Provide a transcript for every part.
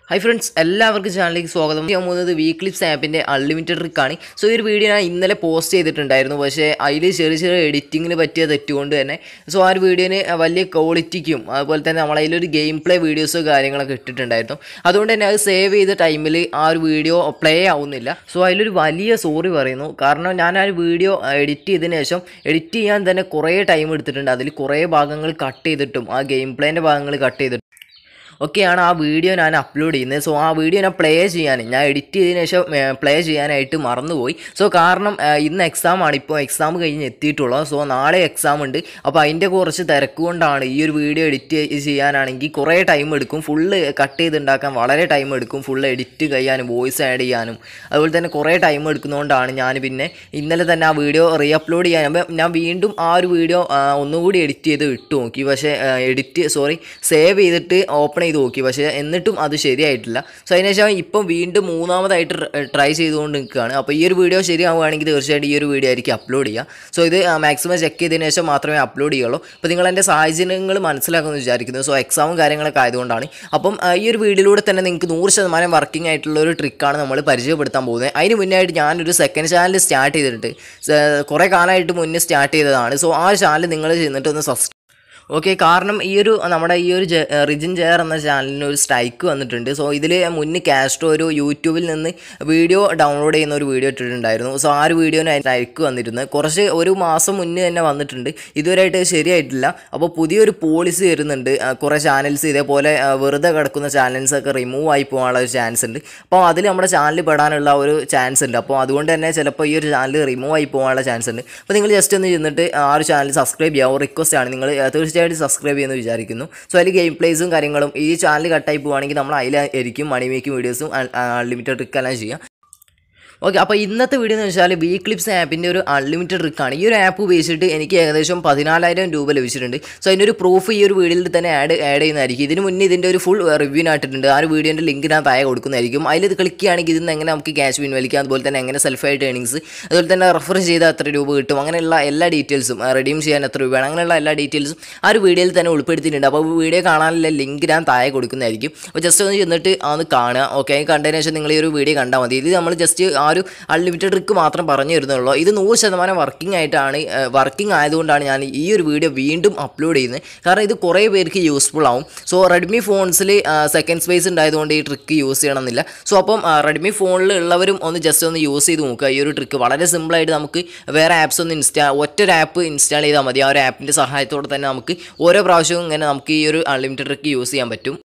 hi friends എല്ലാവർക്കും ചാനലിലേക്ക് സ്വാഗതം ചെയ്യാൻ പോകുന്നത് വീക്ക്ലിപ്സ് ആപ്പിൻ്റെ അൺലിമിറ്റഡ് ട്രിക്കാണ് സോ ഈ ഒരു വീഡിയോ ഞാൻ ഇന്നലെ പോസ്റ്റ് ചെയ്തിട്ടുണ്ടായിരുന്നു പക്ഷേ അതിൽ ചെറിയ ചെറിയ എഡിറ്റിങ്ങിന് പറ്റിയ തെറ്റുകൊണ്ട് തന്നെ സോ ആ ഒരു വീഡിയോന് വലിയ ക്വാളിറ്റിക്കും അതുപോലെ തന്നെ നമ്മളതിലൊരു ഗെയിം പ്ലേ വീഡിയോസോ കാര്യങ്ങളൊക്കെ ഇട്ടിട്ടുണ്ടായിരുന്നു അതുകൊണ്ട് തന്നെ അത് സേവ് ചെയ്ത ടൈമിൽ ആ ഒരു വീഡിയോ പ്ലേ ആവുന്നില്ല സോ അതിലൊരു വലിയ സോറി പറയുന്നു കാരണം ഞാൻ ആ ഒരു വീഡിയോ എഡിറ്റ് ചെയ്തതിന് ശേഷം എഡിറ്റ് ചെയ്യാൻ തന്നെ കുറേ ടൈം എടുത്തിട്ടുണ്ട് അതിൽ കുറേ ഭാഗങ്ങൾ കട്ട് ചെയ്തിട്ടും ആ ഗെയിം പ്ലേൻ്റെ ഭാഗങ്ങൾ കട്ട് ചെയ്തിട്ടും ഒക്കെയാണ് ആ വീഡിയോ ഞാൻ അപ്ലോഡ് ചെയ്യുന്നത് സോ ആ വീഡിയോ ഞാൻ പ്ലേ ചെയ്യാൻ ഞാൻ എഡിറ്റ് ചെയ്തതിന് ശേഷം പ്ലേ ചെയ്യാനായിട്ട് മറന്നുപോയി സോ കാരണം ആ, ഇന്ന് എക്സാം ആണ് ഇപ്പോൾ എക്സാം കഴിഞ്ഞ് എത്തിയിട്ടുള്ളത് സോ നാളെ എക്സാം ഉണ്ട് അപ്പോൾ അതിൻ്റെ കുറച്ച് തിരക്ക് കൊണ്ടാണ് ഈ ഒരു വീഡിയോ എഡിറ്റ് ചെയ്യാനാണെങ്കിൽ കുറേ ടൈം എടുക്കും ഫുള്ള് കട്ട് ചെയ്തുണ്ടാക്കാൻ വളരെ ടൈം എടുക്കും ഫുള്ള് എഡിറ്റ് ചെയ്യാനും വോയിസ് ആഡ് ചെയ്യാനും അതുപോലെ തന്നെ കുറേ ടൈം എടുക്കുന്നതുകൊണ്ടാണ് ഞാൻ പിന്നെ ഇന്നലെ തന്നെ ആ വീഡിയോ റീ അപ്ലോഡ് ചെയ്യാൻ അപ്പം ഞാൻ വീണ്ടും ആ ഒരു വീഡിയോ ഒന്നുകൂടി എഡിറ്റ് ചെയ്ത് ഇട്ട് നോക്കി പക്ഷേ എഡിറ്റ് സോറി സേവ് ചെയ്തിട്ട് ഓപ്പൺ ചെയ്ത് നോക്കി പക്ഷേ എന്നിട്ടും അത് ശരിയായിട്ടില്ല സോ അതിനുശേഷം ഇപ്പം വീണ്ടും മൂന്നാമതായിട്ട് ട്രൈ ചെയ്തുകൊണ്ട് നിൽക്കുകയാണ് അപ്പോൾ ഈ ഒരു വീഡിയോ ശരിയാവുകയാണെങ്കിൽ തീർച്ചയായിട്ടും ഈ ഒരു വീഡിയോ ആയിരിക്കും അപ്ലോഡ് ചെയ്യുക സോ ഇത് മാക്സിമം ചെക്ക് ചെയ്തതിന് ശേഷം മാത്രമേ അപ്ലോഡ് ചെയ്യുള്ളൂ അപ്പോൾ നിങ്ങൾ എൻ്റെ സാഹചര്യങ്ങൾ മനസ്സിലാക്കുമെന്ന് വിചാരിക്കുന്നു സോ എക്സാമും കാര്യങ്ങളൊക്കെ ആയതുകൊണ്ടാണ് അപ്പം ആ, ഈ ഒരു വീഡിയോയിലൂടെ തന്നെ നിങ്ങൾക്ക് നൂറ് ശതമാനം വർക്കിംഗ് ആയിട്ടുള്ള ഒരു ട്രിക്കാണ് നമ്മൾ പരിചയപ്പെടുത്താൻ പോകുന്നത് അതിന് മുന്നേ ആയിട്ട് ഞാനൊരു സെക്കൻഡ് ചാനൽ സ്റ്റാർട്ട് ചെയ്തിട്ടുണ്ട് സ- കുറേ കാലമായിട്ട് മുന്നേ സ്റ്റാർട്ട് ചെയ്തതാണ് സോ ആ ചാനൽ നിങ്ങൾ ചെന്നിട്ട് ഒന്ന് സബ്സ്ക്രൈബ് ഓക്കെ കാരണം ഈ ഒരു നമ്മുടെ ഈ ഒരു ജെ- റിജിൻ ജെയർ എന്ന ചാനലിന് ഒരു സ്ട്രൈക്ക് വന്നിട്ടുണ്ട് സോ ഇതിൽ മുന്നേ കാസ്ട്രോ ഒരു യൂട്യൂബിൽ നിന്ന് വീഡിയോ ഡൗൺലോഡ് ചെയ്യുന്ന ഒരു വീഡിയോ ഇട്ടിട്ടുണ്ടായിരുന്നു സോ ആ ഒരു വീഡിയോന് സ്ട്രൈക്ക് വന്നിരുന്നു കുറച്ച് ഒരു മാസം മുന്നേ തന്നെ വന്നിട്ടുണ്ട് ഇതുവരെയായിട്ട് ശരിയായിട്ടില്ല അപ്പോൾ പുതിയൊരു പോളിസി വരുന്നുണ്ട് ആ, കുറേ ചാനൽസ് ഇതേപോലെ ആ, വെറുതെ കിടക്കുന്ന ചാനൽസ് ഒക്കെ റിമൂവ് ആയി പോകാനുള്ള ഒരു ചാൻസ് ഉണ്ട് അപ്പോൾ അതിൽ നമ്മുടെ ചാനൽ പെടാനുള്ള ഒരു ചാൻസ് ഉണ്ട് അപ്പോൾ അതുകൊണ്ട് തന്നെ ചിലപ്പോൾ ഈ ഒരു ചാനൽ റിമൂവ് ആയി പോകാനുള്ള ചാൻസ് ഉണ്ട് അപ്പോൾ നിങ്ങൾ ജസ്റ്റ് ഒന്ന് ചെന്നിട്ട് ആ ഒരു ചാനൽ സബ്സ്ക്രൈബ് ചെയ്യാവും റിക്വസ്റ്റ് ആണ് നിങ്ങൾ തീർച്ചയായിട്ടും സബ്സ്ക്രൈബ് ചെയ്യുമെന്ന് വിചാരിക്കുന്നു സോ അതിൽ ഗെയിം പ്ലേസും കാര്യങ്ങളും ഈ ചാനൽ കട്ടായി പോവുകയാണെങ്കിൽ നമ്മൾ അതിലായിരിക്കും മണി മേക്കിംഗ് വീഡിയോസും അൺലിമിറ്റഡ് ട്രിക്ക് എല്ലാം ചെയ്യാം ഓക്കെ അപ്പോൾ ഇന്നത്തെ വീഡിയോ എന്ന് വെച്ചാൽ വി ക്ലിപ്സ് ആപ്പിൻ്റെ ഒരു അൺലിമിറ്റഡ് ട്രിക്കാണ് ഈ ഒരു ആപ്പ് ഉപയോഗിച്ചിട്ട് എനിക്ക് ഏകദേശം പതിനാലായിരം രൂപ ലഭിച്ചിട്ടുണ്ട് സോ അതിൻ്റെ ഒരു പ്രൂഫ് ഈ ഒരു വീഡിയോയിൽ തന്നെ ആഡ് ആഡ് ചെയ്യുന്നതായിരിക്കും ഇതിന് മുന്നേ ഇതിൻ്റെ ഒരു ഫുൾ റിവ്യൂ ആയിട്ടുണ്ട് ആ ഒരു വീഡിയോൻ്റെ ലിങ്ക് ഞാൻ താഴെ കൊടുക്കുന്നതായിരിക്കും അതിൽ ഇത് ക്ലിക്ക് ചെയ്യുകയാണെങ്കിൽ ഇതിന് എങ്ങനെ നമുക്ക് ക്യാഷ് പിൻവലിക്കാം അതുപോലെ തന്നെ എങ്ങനെ സെൽഫായിട്ട് ഏണിങ്സ് അതുപോലെ തന്നെ റെഫർ ചെയ്താൽ എത്ര രൂപ കിട്ടും അങ്ങനെയുള്ള എല്ലാ ഡീറ്റെയിൽസും റെഡീം ചെയ്യാൻ എത്ര രൂപയാണ് അങ്ങനെയുള്ള എല്ലാ ഡീറ്റെയിൽസും ആ ഒരു വീഡിയോയിൽ തന്നെ ഉൾപ്പെടുത്തിയിട്ടുണ്ട് അപ്പോൾ വീഡിയോ കാണാനുള്ള ലിങ്ക് ഞാൻ താഴെ കൊടുക്കുന്നതായിരിക്കും അപ്പോൾ ജസ്റ്റ് ഒന്ന് ചെന്നിട്ട് ഒന്ന് കാണുക ഓക്കെ കണ്ടതിന് ശേഷം നിങ്ങൾ ഈ ഒരു വീഡിയോ കണ്ടാൽ മതി ഇത് നമ്മൾ ജസ്റ്റ് ആ ഒരു അൺലിമിറ്റഡ് ട്രിക്ക് മാത്രം പറഞ്ഞു തരുന്നുള്ളൂ ഇത് നൂറ് ശതമാനം വർക്കിംഗ് ആയിട്ടാണ് വർക്കിംഗ് ആയതുകൊണ്ടാണ് ഞാൻ ഈ ഒരു വീഡിയോ വീണ്ടും അപ്ലോഡ് ചെയ്യുന്നത് കാരണം ഇത് കുറേ പേർക്ക് യൂസ്ഫുൾ ആവും സോ റെഡ്മി ഫോൺസിൽ സെക്കൻഡ് സ്പേസ് ഉണ്ടായതുകൊണ്ട് ഈ ട്രിക്ക് യൂസ് ചെയ്യണമെന്നില്ല സോ അപ്പം റെഡ്മി ഫോണിൽ ഉള്ളവരും ഒന്ന് ജസ്റ്റ് ഒന്ന് യൂസ് ചെയ്ത് നോക്കുക ഈ ഒരു ട്രിക്ക് വളരെ സിമ്പിളായിട്ട് നമുക്ക് വേറെ ആപ്സ് ഒന്ന് ഇൻസ്റ്റാ ഒറ്റ ആപ്പ് ഇൻസ്റ്റാൾ ചെയ്താൽ മതി ആ ഒരു ആപ്പിൻ്റെ സഹായത്തോടെ തന്നെ നമുക്ക് ഓരോ പ്രാവശ്യവും ഇങ്ങനെ നമുക്ക് ഈ ഒരു അൺലിമിറ്റഡ് ട്രിക്ക് യൂസ് ചെയ്യാൻ പറ്റും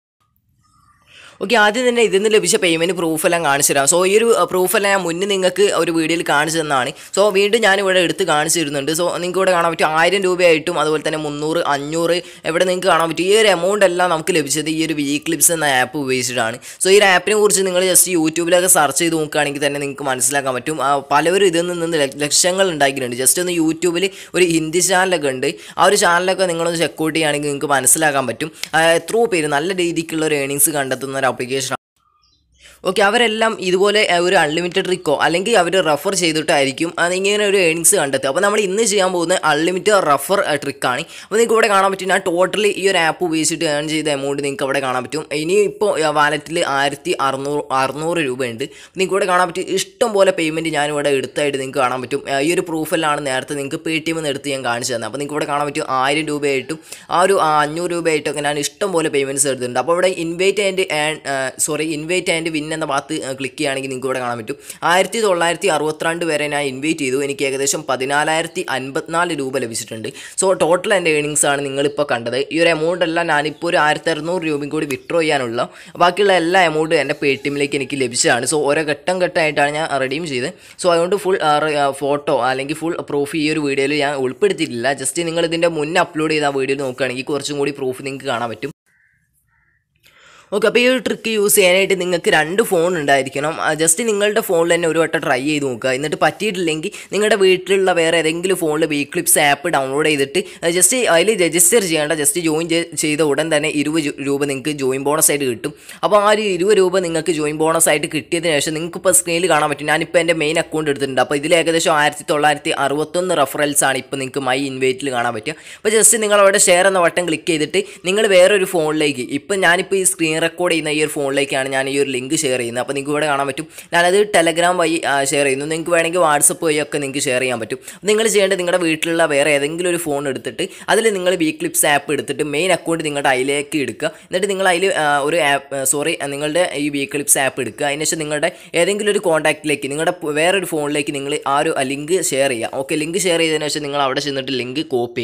ഓക്കെ ആദ്യം തന്നെ ഇതിൽ നിന്ന് ലഭിച്ച പേയ്മെൻറ്റ് പ്രൂഫ് എല്ലാം കാണിച്ചു തരാം സോ ഈ ഒരു പ്രൂഫ് എല്ലാം ഞാൻ മുന്നേ നിങ്ങൾക്ക് ഒരു വീഡിയോയിൽ കാണിച്ചു തന്നതാണ് സോ വീണ്ടും ഞാൻ ഇവിടെ എടുത്ത് കാണിച്ചു തരുന്നുണ്ട് സോ നിങ്ങൾക്ക് ഇവിടെ കാണാൻ പറ്റും ആയിരം രൂപയായിട്ടും അതുപോലെ തന്നെ മുന്നൂറ് അഞ്ഞൂറ് ഇവിടെ നിങ്ങൾക്ക് കാണാൻ പറ്റും ഈ ഒരു എമൗണ്ട് എല്ലാം നമുക്ക് ലഭിച്ചത് ഈ ഒരു വി ക്ലിപ്സ് എന്ന ആപ്പ് ഉപയോഗിച്ചിട്ടാണ് സോ ഈ ഒരു ആപ്പിനെ കുറിച്ച് നിങ്ങൾ ജസ്റ്റ് യൂട്യൂബിലൊക്കെ സെർച്ച് ചെയ്ത് നോക്കുകയാണെങ്കിൽ തന്നെ നിങ്ങൾക്ക് മനസ്സിലാക്കാൻ പറ്റും ആ, പലവരും ഇതിൽ നിന്ന് ല- ലക്ഷങ്ങൾ ഉണ്ടാക്കിയിട്ടുണ്ട് ജസ്റ്റ് ഒന്ന് യൂട്യൂബിൽ ഒരു ഹിന്ദി ചാനലൊക്കെ ഉണ്ട് ആ ഒരു ചാനലൊക്കെ നിങ്ങളൊന്ന് ചെക്കൗട്ട് ചെയ്യുകയാണെങ്കിൽ നിങ്ങൾക്ക് മനസ്സിലാക്കാൻ പറ്റും ആ, എത്രയോ പേര് നല്ല രീതിക്കുള്ള ഒരു ഏണിങ്സ് കണ്ടെത്തുന്ന ഒരു ആപ്ലിക്കേഷൻ ഓക്കെ അവരെല്ലാം ഇതുപോലെ അഹ്, ഒരു അൺലിമിറ്റഡ് ട്രിക്കോ അല്ലെങ്കിൽ അവർ റെഫർ ചെയ്തിട്ടായിരിക്കും അത് ഇങ്ങനെ ഒരു ഏണിങ്സ് കണ്ടെത്തുക അപ്പോൾ നമ്മൾ ഇന്ന് ചെയ്യാൻ പോകുന്ന അൺലിമിറ്റഡ് റെഫർ ട്രിക്കാണ് അപ്പോൾ നിങ്ങൾക്ക് ഇവിടെ കാണാൻ പറ്റും ഞാൻ ടോട്ടലി ഈ ഒരു ആപ്പ് ഉപയോഗിച്ചിട്ട് ഏൺ ചെയ്ത എമൗണ്ട് നിങ്ങൾക്ക് അവിടെ കാണാൻ പറ്റും ഇനി ഇപ്പോൾ വാലറ്റിൽ ആയിരത്തി അറുന്നൂറ് അറുന്നൂറ് രൂപയുണ്ട് നിങ്ങൾക്ക് ഇവിടെ കാണാൻ പറ്റും ഇഷ്ടം പോലെ പേയ്മെൻറ്റ് ഞാനിവിടെ എടുത്തായിട്ട് നിങ്ങൾക്ക് കാണാൻ പറ്റും ആ, ഈ ഒരു പ്രൂഫെല്ലാം നേരത്തെ നിങ്ങൾക്ക് പേ ടി എം എടുത്ത് ഞാൻ കാണിച്ചു തന്നെ അപ്പോൾ നിങ്ങൾക്ക് ഇവിടെ കാണാൻ പറ്റും ആയിരം രൂപയായിട്ടും ആ ഒരു ആ, അഞ്ഞൂറ് രൂപയായിട്ടൊക്കെ ഞാൻ ഇഷ്ടം പോലെ പേയ്മെൻറ്റ്സ് എടുത്തിട്ടുണ്ട് അപ്പോൾ ഇവിടെ invite and sorry invite and win എന്ന ഭാഗത്ത് ക്ലിക്ക് ചെയ്യുകയാണെങ്കിൽ നിങ്ങൾക്ക് ഇവിടെ കാണാൻ പറ്റും ആയിരത്തി തൊള്ളായിരത്തി അറുപത്തിരണ്ട് വരെ ഞാൻ ഇൻവൈറ്റ് ചെയ്തു എനിക്ക് ഏകദേശം പതിനാലായിരത്തി അൻപത്തിനാല് രൂപ ലഭിച്ചിട്ടുണ്ട് സോ ടോട്ടൽ എൻ്റെ ഏണിങ്സ് ആണ് നിങ്ങളിപ്പോൾ കണ്ടത് ഈ ഒരു എമൗണ്ട് എല്ലാം ഞാനിപ്പോൾ ഒരു ആയിരത്തി അറുന്നൂറ് രൂപയും കൂടി വിഡ്രോ ചെയ്യാനുള്ള ബാക്കിയുള്ള എല്ലാ എമൗണ്ടും എൻ്റെ പേ ടി എമ്മിലേക്ക് എനിക്ക് ലഭിച്ചതാണ് സോ ഓരോ ഘട്ടം ഘട്ടമായിട്ടാണ് ഞാൻ റെഡീം ചെയ്തത് സോ അതുകൊണ്ട് ഫുൾ ഫോട്ടോ അല്ലെങ്കിൽ ഫുൾ പ്രൂഫ് ഈ ഒരു വീഡിയോയിൽ ഞാൻ ഉൾപ്പെടുത്തിയിട്ടില്ല ജസ്റ്റ് നിങ്ങൾ ഇതിൻ്റെ മുന്നേ അപ്ലോഡ് ചെയ്ത ആ വീഡിയോ നോക്കുകയാണെങ്കിൽ കുറച്ചും കൂടി പ്രൂഫ് നിങ്ങൾക്ക് കാണാൻ പറ്റും ഓക്കെ അപ്പോൾ ഈ ഒരു ട്രിക്ക് യൂസ് ചെയ്യാനായിട്ട് നിങ്ങൾക്ക് രണ്ട് ഫോൺ ഉണ്ടായിരിക്കണം ജസ്റ്റ് നിങ്ങളുടെ ഫോണിൽ തന്നെ ഒരു വട്ടം ട്രൈ ചെയ്ത് നോക്കുക എന്നിട്ട് പറ്റിയിട്ടില്ലെങ്കിൽ നിങ്ങളുടെ വീട്ടിലുള്ള വേറെ ഏതെങ്കിലും ഫോണിൽ വീക്ലിപ്സ് ആപ്പ് ഡൗൺലോഡ് ചെയ്തിട്ട് ജസ്റ്റ് അതിൽ രജിസ്റ്റർ ചെയ്യേണ്ട ജസ്റ്റ് ജോയിൻ ചെയ്ത ഉടൻ തന്നെ ഇരുപത് ജു- രൂപ നിങ്ങൾക്ക് ജോയിൻ ബോണസ് ആയിട്ട് കിട്ടും അപ്പോൾ ആ ഒരു ഇരുപത് രൂപ നിങ്ങൾക്ക് ജോയിൻ ബോണസ് ആയിട്ട് കിട്ടിയതിന് ശേഷം നിങ്ങൾക്ക് ഇപ്പോൾ സ്ക്രീനിൽ കാണാൻ പറ്റും ഞാനിപ്പോൾ എൻ്റെ മെയിൻ അക്കൗണ്ട് എടുത്തിട്ടുണ്ട് അപ്പോൾ ഇതിൽ ഏകദേശം ആയിരത്തി തൊള്ളായിരത്തി അറുപത്തൊന്ന് റെഫറൻസ് ആണ് ഇപ്പോൾ നിങ്ങൾക്ക് മൈ ഇൻവൈറ്റിൽ കാണാൻ പറ്റുക അപ്പോൾ ജസ്റ്റ് നിങ്ങൾ അവിടെ ഷെയർ എന്ന ബട്ടൺ ക്ലിക്ക് ചെയ്തിട്ട് നിങ്ങൾ വേറൊരു ഫോണിലേക്ക് ഇപ്പം ഞാനിപ്പോൾ ഈ സ്ക്രീൻ സ്ക്രീൻ റെക്കോർഡ് ചെയ്യുന്ന ഈ ഒരു ഫോണിലേക്കാണ് ഞാൻ ഈ ഒരു ലിങ്ക് ഷെയർ ചെയ്യുന്നത് അപ്പോൾ നിങ്ങൾക്ക് ഇവിടെ കാണാൻ പറ്റും ഞാനത് ടെലഗ്രാം വഴി ഷെയർ ചെയ്യുന്നു നിങ്ങൾക്ക് വേണമെങ്കിൽ വാട്സപ്പ് വഴി ഒക്കെ നിങ്ങൾക്ക് ഷെയർ ചെയ്യാൻ പറ്റും നിങ്ങൾ ചെയ്യേണ്ടത് നിങ്ങളുടെ വീട്ടിലുള്ള വേറെ ഏതെങ്കിലും ഒരു ഫോൺ എടുത്തിട്ട് അതിൽ നിങ്ങൾ വി ക്ലിപ്സ് ആപ്പ് എടുത്തിട്ട് മെയിൻ അക്കൗണ്ട് നിങ്ങളുടെ അതിലേക്ക് എടുക്കുക എന്നിട്ട് നിങ്ങൾ അതിൽ ഒരു ആപ്പ് സോറി നിങ്ങളുടെ ഈ വി ക്ലിപ്സ് ആപ്പ് എടുക്കുക അതിനുശേഷം നിങ്ങളുടെ ഏതെങ്കിലും ഒരു കോൺടാക്റ്റിലേക്ക് നിങ്ങളുടെ പ് വേറൊരു ഫോണിലേക്ക് നിങ്ങൾ ആ ഒരു ലിങ്ക് ഷെയർ ചെയ്യുക ഓക്കെ ലിങ്ക് ഷെയർ ചെയ്തതിനു ശേഷം നിങ്ങൾ അവിടെ ചെന്നിട്ട് ലിങ്ക് കോപ്പി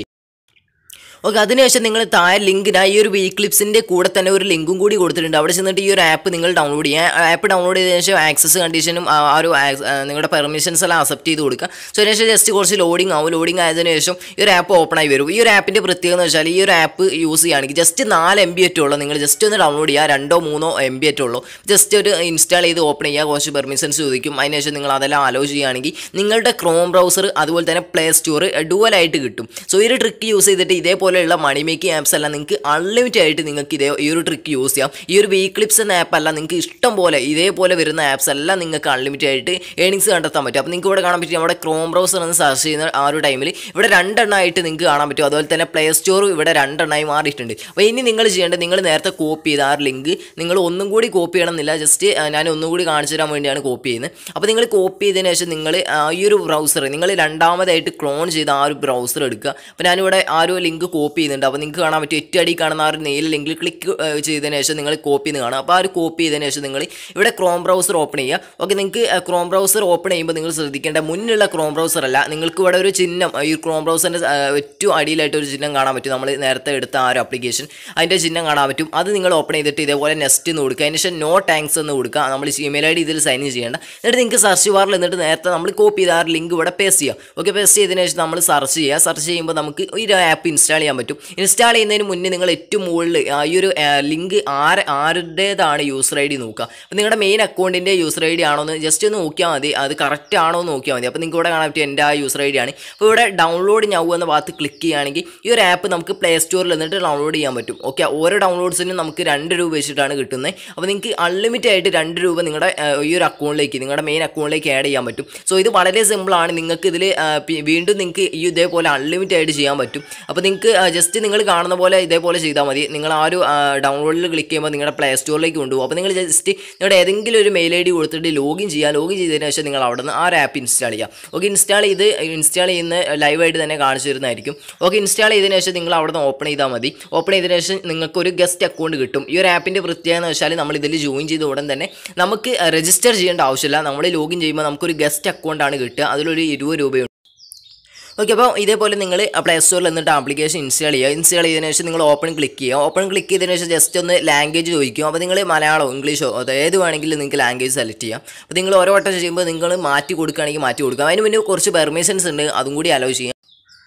ഓക്കെ അതിനുശേഷം നിങ്ങൾ താഴെ ലിങ്കിന് ഈ ഒരു വി ക്ലിപ്സിൻ്റെ കൂടെ തന്നെ ഒരു ലിങ്കും കൂടി കൊടുത്തിട്ടുണ്ട് അവിടെ ചെന്നിട്ട് ഈ ഒരു ആപ്പ് നിങ്ങൾ ഡൗൺലോഡ് ചെയ്യുക ആപ്പ് ഡൗൺലോഡ് ചെയ്തതിനു ശേഷം ആക്സസ് കണ്ടീഷനും ആ ആ ഒരു ആക്സ്- ആ നിങ്ങളുടെ പെർമിഷൻസ് എല്ലാം അക്സെപ്റ്റ് ചെയ്ത് കൊടുക്കുക സോ അതിനുശേഷം ജസ്റ്റ് കുറച്ച് ലോഡിംഗ് ആവും ലോഡിംഗ് ആയതിനു ശേഷം ഈ ഒരു ആപ്പ് ഓപ്പൺ ആയി വരും ഈ ഒരു ആപ്പിൻ്റെ പ്രത്യേകത എന്ന് വെച്ചാൽ ഈ ഒരു ആപ്പ് യൂസ് ചെയ്യുകയാണെങ്കിൽ ജസ്റ്റ് നാല് എം ബി ഉള്ളൂ നിങ്ങൾ ജസ്റ്റ് ഒന്ന് ഡൗൺലോഡ് ചെയ്യുക രണ്ടോ മൂന്നോ എം ബി ഉള്ളൂ ജസ്റ്റ് ഒരു ഇൻസ്റ്റാൾ ചെയ്ത് ഓപ്പൺ ചെയ്യുക കുറച്ച് പെർമിഷൻസ് ചോദിക്കും അതിനുശേഷം നിങ്ങൾ അതെല്ലാം അലോ ചെയ്യുകയാണെങ്കിൽ നിങ്ങളുടെ ക്രോം ബ്രൗസർ അതുപോലെ തന്നെ പ്ലേ സ്റ്റോർ ഡുവലായിട്ട് കിട്ടും സോ ഈ ഒരു ട്രിക്ക് യൂസ് ചെയ്തിട്ട് ഇതേപോലെയുള്ള മണി മേക്കിംഗ് ആപ്സ് എല്ലാം നിങ്ങൾക്ക് അൺലിമിറ്റഡ് ആയിട്ട് നിങ്ങൾക്ക് ഇതേ ഈ ഒരു ട്രിക്ക് യൂസ് ചെയ്യാം ഈ ഒരു വി ക്ലിപ്സ് എന്ന ആപ്പ് അല്ല നിങ്ങൾക്ക് ഇഷ്ടം പോലെ ഇതേപോലെ വരുന്ന ആപ്സ് എല്ലാം നിങ്ങൾക്ക് അൺലിമിറ്റഡ് ആയിട്ട് ഏണിങ്സ് കണ്ടെത്താൻ പറ്റും അപ്പോൾ നിങ്ങൾക്ക് ഇവിടെ കാണാൻ പറ്റും നമ്മുടെ ക്രോം ബ്രൗസർ എന്ന് സെർച്ച് ചെയ്യുന്ന ആ ഒരു ടൈമിൽ ഇവിടെ രണ്ടെണ്ണമായിട്ട് നിങ്ങൾക്ക് കാണാൻ പറ്റും അതുപോലെ തന്നെ പ്ലേ സ്റ്റോർ ഇവിടെ രണ്ടെണ്ണമായി മാറിയിട്ടുണ്ട് അപ്പോൾ ഇനി നിങ്ങൾ ചെയ്യേണ്ടത് നിങ്ങൾ നേരത്തെ കോപ്പി ചെയ്ത ആ ഒരു ലിങ്ക് നിങ്ങൾ ഒന്നും കൂടി കോപ്പി ചെയ്യണമെന്നില്ല ജസ്റ്റ് ഞാൻ ഒന്നും കൂടി കാണിച്ചു തരാൻ വേണ്ടിയാണ് കോപ്പി ചെയ്യുന്നത് അപ്പോൾ നിങ്ങൾ കോപ്പി ചെയ്തതിന് ശേഷം നിങ്ങൾ ഈ ഒരു ബ്രൗസർ നിങ്ങൾ രണ്ടാമതായിട്ട് ക്ലോൺ ചെയ്ത ആ ഒരു ബ്രൗസർ എടുക്കുക അപ്പോൾ ഞാനിവിടെ ആ ഒരു ലിങ്ക് കോപ്പി ചെയ്യുന്നുണ്ട് അപ്പോൾ നിങ്ങൾക്ക് കാണാൻ പറ്റും ഏറ്റവും അടി കാണുന്ന ആ ഒരു നെയിൽ ലിങ്കിൽ ക്ലിക്ക് ചെയ്തതിന് ശേഷം നിങ്ങൾ കോപ്പി എന്ന് കാണും അപ്പോൾ ആ ഒരു കോപ്പി ചെയ്തതിന് ശേഷം നിങ്ങൾ ഇവിടെ ക്രോം ബ്രൗസർ ഓപ്പൺ ചെയ്യുക ഓക്കെ നിങ്ങൾക്ക് ക്രോം ബ്രൗസർ ഓപ്പൺ ചെയ്യുമ്പോൾ നിങ്ങൾ ശ്രദ്ധിക്കേണ്ട മുന്നിലുള്ള ക്രോം ബ്രൗസർ അല്ല നിങ്ങൾക്ക് ഇവിടെ ഒരു ചിഹ്നം ഈ ക്രോം ബ്രൗസറിൻ്റെ ഏറ്റവും അടിയിലായിട്ട് ഒരു ചിഹ്നം കാണാൻ പറ്റും നമ്മൾ നേരത്തെ എടുത്ത ആ ഒരു ആപ്ലിക്കേഷൻ അതിൻ്റെ ചിഹ്നം കാണാൻ പറ്റും അത് നിങ്ങൾ ഓപ്പൺ ചെയ്തിട്ട് ഇതേപോലെ നെക്സ്റ്റ് എന്ന് കൊടുക്കുക അതിന് ശേഷം നോ ടാങ്ക്സ് എന്ന് കൊടുക്കുക നമ്മൾ ജിമെയിൽ ഐ ഡി ഇതിൽ സൈൻ ഇൻ ചെയ്യേണ്ട എന്നിട്ട് നിങ്ങൾക്ക് സെർച്ച് ബാറിൽ എന്നിട്ട് നേരത്തെ നമ്മൾ കോപ്പി ചെയ്ത ആ ഒരു ലിങ്ക് ഇവിടെ പേസ്റ്റ് ചെയ്യുക ഓക്കെ പേസ്റ്റ് ചെയ്തതിന് ശേഷം നമ്മൾ സെർച്ച് ചെയ്യുക സെർച്ച് ചെയ്യുമ്പോൾ നമുക്ക് ഈ ഒരു ആപ്പ് ഇൻസ്റ്റാൾ ചെയ്യാൻ പറ്റും ഇൻസ്റ്റാൾ ചെയ്യുന്നതിന് മുന്നേ നിങ്ങൾ ഏറ്റവും മുകളിൽ ആ ഈ ഒരു ലിങ്ക് ആര് ആരുടേതാണ് യൂസർ ഐ ഡി നോക്കുക അപ്പോൾ നിങ്ങളുടെ മെയിൻ അക്കൗണ്ടിൻ്റെ യൂസർ ഐ ഡി ആണോ എന്ന് ജസ്റ്റ് ഒന്ന് നോക്കിയാൽ മതി അത് കറക്റ്റ് ആണോ എന്ന് നോക്കിയാൽ മതി അപ്പോൾ നിങ്ങൾക്ക് ഇവിടെ കാണാൻ പറ്റും എൻ്റെ ആ യൂസർ ഐ ഡി ആണ് അപ്പോൾ ഇവിടെ ഡൗൺലോഡ് ഞാവ് എന്ന ഭാഗത്ത് ക്ലിക്ക് ചെയ്യുകയാണെങ്കിൽ ഈ ഒരു ആപ്പ് നമുക്ക് പ്ലേ സ്റ്റോറിൽ എന്നിട്ട് ഡൗൺലോഡ് ചെയ്യാൻ പറ്റും ഓക്കെ ഓരോ ഡൗൺലോഡ്സിനും നമുക്ക് രണ്ട് രൂപ വെച്ചിട്ടാണ് കിട്ടുന്നത് അപ്പോൾ നിങ്ങൾക്ക് അൺലിമിറ്റഡ് ആയിട്ട് രണ്ട് രൂപ നിങ്ങളുടെ ആ, ഈ ഒരു അക്കൗണ്ടിലേക്ക് നിങ്ങളുടെ മെയിൻ അക്കൗണ്ടിലേക്ക് ആഡ് ചെയ്യാൻ പറ്റും സോ ഇത് വളരെ സിമ്പിളാണ് നിങ്ങൾക്ക് ഇതിൽ വീണ്ടും നിങ്ങൾക്ക് ഈ ഇതേപോലെ അൺലിമിറ്റഡ് ആയിട്ട് ചെയ്യാൻ പറ്റും അപ്പോൾ നിങ്ങൾക്ക് ജസ്റ്റ് നിങ്ങൾ കാണുന്ന പോലെ ഇതേപോലെ ചെയ്താൽ മതി നിങ്ങൾ ആ ഒരു ഡൗൺലോഡിൽ ക്ലിക്ക് ചെയ്യുമ്പോൾ നിങ്ങളുടെ പ്ലേ സ്റ്റോറിലേക്ക് കൊണ്ടുപോകും അപ്പോൾ നിങ്ങൾ ജസ്റ്റ് നിങ്ങളുടെ ഏതെങ്കിലും ഒരു മെയിൽ ഐ ഡി കൊടുത്തിട്ട് ലോഗിൻ ചെയ്യുക ലോഗിൻ ചെയ്തതിന് ശേഷം നിങ്ങൾ അവിടെ നിന്ന് ആ ഒരു ആപ്പ് ഇൻസ്റ്റാൾ ചെയ്യുക ഓക്കെ ഇൻസ്റ്റാൾ ചെയ്ത് ഇൻസ്റ്റാൾ ചെയ്യുന്ന ലൈവായിട്ട് തന്നെ കാണിച്ചു തരുന്നതായിരിക്കും ഓക്കെ ഇൻസ്റ്റാൾ ചെയ്തതിന് ശേഷം നിങ്ങൾ അവിടെ നിന്ന് ഓപ്പൺ ചെയ്താൽ മതി ഓപ്പൺ ചെയ്തതിന് ശേഷം നിങ്ങൾക്ക് ഒരു ഗസ്റ്റ് അക്കൗണ്ട് കിട്ടും ഈ ഒരു ആപ്പിൻ്റെ പ്രത്യേകത എന്ന് വെച്ചാൽ നമ്മൾ ഇതിൽ ജോയിൻ ചെയ്ത ഉടൻ തന്നെ നമുക്ക് രജിസ്റ്റർ ചെയ്യേണ്ട ആവശ്യമില്ല നമ്മൾ ലോഗിൻ ചെയ്യുമ്പോൾ നമുക്കൊരു ഗസ്റ്റ് അക്കൗണ്ടാണ് കിട്ടുക അതിലൊരു ഇരുപത് രൂപയുണ്ട് ഓക്കെ അപ്പോൾ ഇതേപോലെ നിങ്ങൾ പ്ലേ സ്റ്റോറിൽ എന്നിട്ട് ആപ്ലിക്കേഷൻ ഇൻസ്റ്റാൾ ചെയ്യുക ഇൻസ്റ്റാൾ ചെയ്തതിനു ശേഷം നിങ്ങൾ ഓപ്പൺ ക്ലിക്ക് ചെയ്യുക ഓപ്പൺ ക്ലിക്ക് ചെയ്തതിനു ശേഷം ജസ്റ്റ് ഒന്ന് ലാംഗ്വേജ് ചോദിക്കും അപ്പോൾ നിങ്ങൾ മലയാളമോ ഇംഗ്ലീഷോ അത് ഏത് വേണമെങ്കിലും നിങ്ങൾക്ക് ലാംഗ്വേജ് സെലക്ട് ചെയ്യാം അപ്പോൾ നിങ്ങൾ ഓരോ വട്ടം ചെയ്യുമ്പോൾ നിങ്ങൾ മാറ്റി കൊടുക്കുകയാണെങ്കിൽ മാറ്റി കൊടുക്കാം അതിന് മുന്നേ കുറച്ച് പെർമിഷൻസ് ഉണ്ട് അതും കൂടി അലോ ചെയ്യാം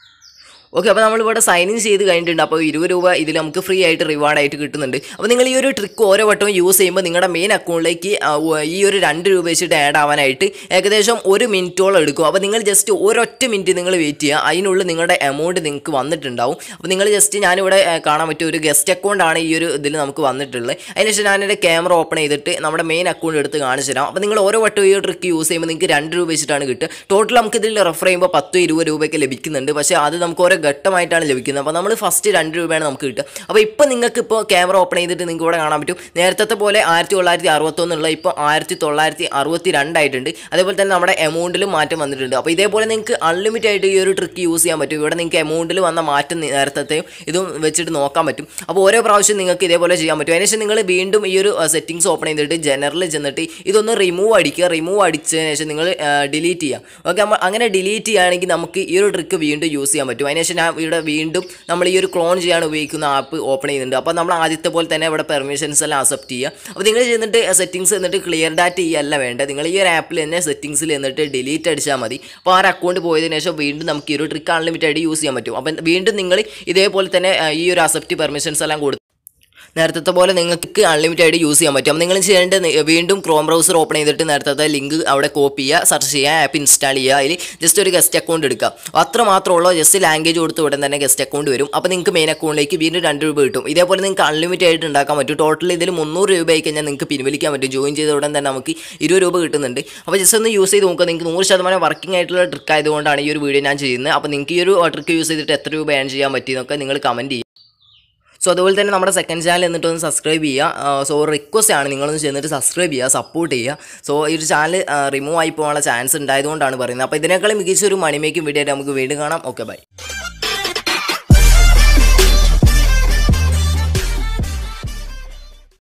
ഓക്കെ അപ്പോൾ നമ്മളിവിടെ സൈൻ ഇൻ ചെയ്ത് കഴിഞ്ഞിട്ടുണ്ട് അപ്പോൾ ഇരുപത് രൂപ ഇതിൽ നമുക്ക് ഫ്രീ ആയിട്ട് റിവാർഡ് ആയിട്ട് കിട്ടുന്നുണ്ട് അപ്പോൾ നിങ്ങൾ ഈ ഒരു ട്രിക്ക് ഓരോ വട്ടവും യൂസ് ചെയ്യുമ്പോൾ നിങ്ങളുടെ മെയിൻ അക്കൗണ്ടിലേക്ക് ആ, ഉ- ഈ ഒരു രണ്ട് രൂപ വെച്ചിട്ട് ആഡ് ആവാനായിട്ട് ഏകദേശം ഒരു മിനിറ്റോളം എടുക്കും അപ്പോൾ നിങ്ങൾ ജസ്റ്റ് ഒരൊറ്റ മിനിറ്റ് നിങ്ങൾ വെയിറ്റ് ചെയ്യുക അതിനുള്ളിൽ നിങ്ങളുടെ എമൗണ്ട് നിങ്ങൾക്ക് വന്നിട്ടുണ്ടാവും അപ്പോൾ നിങ്ങൾ ജസ്റ്റ് ഞാനിവിടെ ആ, കാണാൻ പറ്റിയ ഒരു ഗസ്റ്റ് അക്കൗണ്ടാണ് ഈ ഒരു ഇതിൽ നമുക്ക് വന്നിട്ടുള്ളത് അതിനുശേഷം ഞാനെൻ്റെ ക്യാമറ ഓപ്പൺ ചെയ്തിട്ട് നമ്മുടെ മെയിൻ അക്കൗണ്ട് എടുത്ത് കാണിച്ചു തരാം അപ്പോൾ നിങ്ങൾ ഓരോ വട്ടവും ഈ ഒരു ട്രിക്ക് യൂസ് ചെയ്യുമ്പോൾ നിങ്ങൾക്ക് രണ്ട് രൂപ വെച്ചിട്ടാണ് കിട്ടുക ടോട്ടൽ നമുക്ക് ഇതിൽ റെഫർ ചെയ്യുമ്പോൾ പത്തോ ഇരുപത് രൂപയൊക്കെ ലഭിക്കുന്നുണ്ട് പക്ഷേ അത് നമുക്ക് ഓരോ ഘട്ടമായിട്ടാണ് ലഭിക്കുന്നത് അപ്പോൾ നമ്മൾ ഫസ്റ്റ് രണ്ട് രൂപയാണ് നമുക്ക് കിട്ടുക അപ്പോൾ ഇപ്പോൾ നിങ്ങൾക്ക് ഇപ്പോൾ ക്യാമറ ഓപ്പൺ ചെയ്തിട്ട് നിങ്ങൾക്ക് ഇവിടെ കാണാൻ പറ്റും നേരത്തെ പോലെ ആയിരത്തി തൊള്ളായിരത്തി അറുപത്തൊന്നുള്ള ഇപ്പോൾ ആയിരത്തി തൊള്ളായിരത്തി അറുപത്തി രണ്ടായിട്ടുണ്ട് അതേപോലെ തന്നെ നമ്മുടെ എമൗണ്ടിലും മാറ്റം വന്നിട്ടുണ്ട് അപ്പോൾ ഇതേപോലെ നിങ്ങൾക്ക് അൺലിമിറ്റഡ് ആയിട്ട് ഈ ഒരു ട്രിക്ക് യൂസ് ചെയ്യാൻ പറ്റും ഇവിടെ നിങ്ങൾക്ക് എമൗണ്ടിൽ വന്ന മാറ്റം നേരത്തെയും ഇതും വെച്ചിട്ട് നോക്കാൻ പറ്റും അപ്പോൾ ഓരോ പ്രാവശ്യം നിങ്ങൾക്ക് ഇതേപോലെ ചെയ്യാൻ പറ്റും അതിനുശേഷം നിങ്ങൾ വീണ്ടും ഈ ഒരു സെറ്റിംഗ്സ് ഓപ്പൺ ചെയ്തിട്ട് ജനറലിൽ ചെന്നിട്ട് ഇതൊന്ന് റിമൂവ് അടിക്കുക റിമൂവ് അടിച്ചതിന് ശേഷം നിങ്ങൾ ഡിലീറ്റ് ചെയ്യുക ഓക്കെ നമ്മൾ അങ്ങനെ ഡിലീറ്റ് ചെയ്യുകയാണെങ്കിൽ നമുക്ക് ഈ ഒരു ട്രിക്ക് വീണ്ടും യൂസ് ചെയ്യാൻ പറ്റും അതിനുശേഷം ഞാൻ ഇവിടെ വീണ്ടും നമ്മൾ ഈ ഒരു ക്ലോൺ ചെയ്യാൻ ഉപയോഗിക്കുന്ന ആപ്പ് ഓപ്പൺ ചെയ്യുന്നുണ്ട് അപ്പോൾ നമ്മൾ ആദ്യത്തെ പോലെ തന്നെ ഇവിടെ പെർമിഷൻസ് എല്ലാം അക്സെപ്റ്റ് ചെയ്യുക അപ്പോൾ നിങ്ങൾ ചെന്നിട്ട് സെറ്റിംഗ്സ് എന്നിട്ട് ക്ലിയർ ഡാറ്റ ചെയ്യല്ല വേണ്ടത് നിങ്ങൾ ഈ ഒരു ആപ്പിൽ തന്നെ സെറ്റിംഗ്സിൽ എന്നിട്ട് ഡിലീറ്റ് അടിച്ചാൽ മതി അപ്പോൾ ആ ഒരു അക്കൗണ്ട് പോയതിനു ശേഷം വീണ്ടും നമുക്ക് ഈ ഒരു ട്രിക്ക് അൺലിമിറ്റഡ് ആയിട്ട് യൂസ് ചെയ്യാൻ പറ്റും അപ്പം വീണ്ടും നിങ്ങൾ ഇതേപോലെ തന്നെ ആ, ഈ ഒരു അക്സെപ്റ്റ് പെർമിഷൻസ് എല്ലാം കൊടുത്ത് നേരത്തെ പോലെ നിങ്ങൾക്ക് അൺലിമിറ്റഡ് ആയിട്ട് യൂസ് ചെയ്യാൻ പറ്റും അപ്പോൾ നിങ്ങൾ ചെയ്യേണ്ടത് നി- വീണ്ടും ക്രോം ബ്രൗസർ ഓപ്പൺ ചെയ്തിട്ട് നേരത്തെ ലിങ്ക് അവിടെ കോപ്പി ചെയ്യുക സെർച്ച് ചെയ്യുക ആപ്പ് ഇൻസ്റ്റാൾ ചെയ്യുക അതിൽ ജസ്റ്റ് ഒരു ഗസ്റ്റ് അക്കൗണ്ട് എടുക്കുക അത്ര മാത്രമുള്ള ജസ്റ്റ് ലാംഗ്വേജ് കൊടുത്ത് ഉടൻ തന്നെ ഗസ്റ്റ് അക്കൗണ്ട് വരും അപ്പോൾ നിങ്ങൾക്ക് മെയിൻ അക്കൗണ്ടിലേക്ക് വീണ്ടും രണ്ട് രൂപ കിട്ടും ഇതേപോലെ നിങ്ങൾക്ക് അൺലിമിറ്റഡ് ആയിട്ട് ഉണ്ടാക്കാൻ പറ്റും ടോട്ടൽ ഇതിൽ മുന്നൂറ് രൂപ ആയി കഴിഞ്ഞാൽ നിങ്ങൾക്ക് പിൻവലിക്കാൻ പറ്റും ജോയിൻ ചെയ്ത ഉടൻ തന്നെ നമുക്ക് ഇരുപത് രൂപ കിട്ടുന്നുണ്ട് അപ്പോൾ ജസ്റ്റ് ഒന്ന് യൂസ് ചെയ്ത് നോക്കുക നിങ്ങൾക്ക് നൂറ് ശതമാനം വർക്കിംഗ് ആയിട്ടുള്ള ട്രിക്ക് ആയതുകൊണ്ടാണ് ഈ ഒരു വീഡിയോ ഞാൻ ചെയ്യുന്നത് അപ്പോൾ നിങ്ങൾക്ക് ഈ ഒരു ട്രിക്ക് യൂസ് ചെയ്തിട്ട് എത്ര രൂപ ഏൺ ചെയ്യാൻ പറ്റിയെന്നൊക്കെ നിങ്ങൾ കമൻറ്റ് ചെയ്യുക സോ അതുപോലെ തന്നെ നമ്മുടെ സെക്കൻഡ് ചാനൽ എന്നിട്ട് ഒന്ന് സബ്സ്ക്രൈബ് ചെയ്യുക സോ റിക്വസ്റ്റ് ആണ് നിങ്ങളൊന്ന് ചെന്നിട്ട് സബ്സ്ക്രൈബ് ചെയ്യുക സപ്പോർട്ട് ചെയ്യുക സോ ഈ ഒരു ചാനൽ റിമൂവ് ആയി പോകാനുള്ള ചാൻസ് ഉണ്ടായതുകൊണ്ടാണ് പറയുന്നത് അപ്പോൾ ഇതിനേക്കാളും മികച്ച ഒരു മണി മേക്കിംഗ് വീഡിയോ ആയിട്ട് നമുക്ക് വീണ്ടും കാണാം ഓക്കെ ബൈ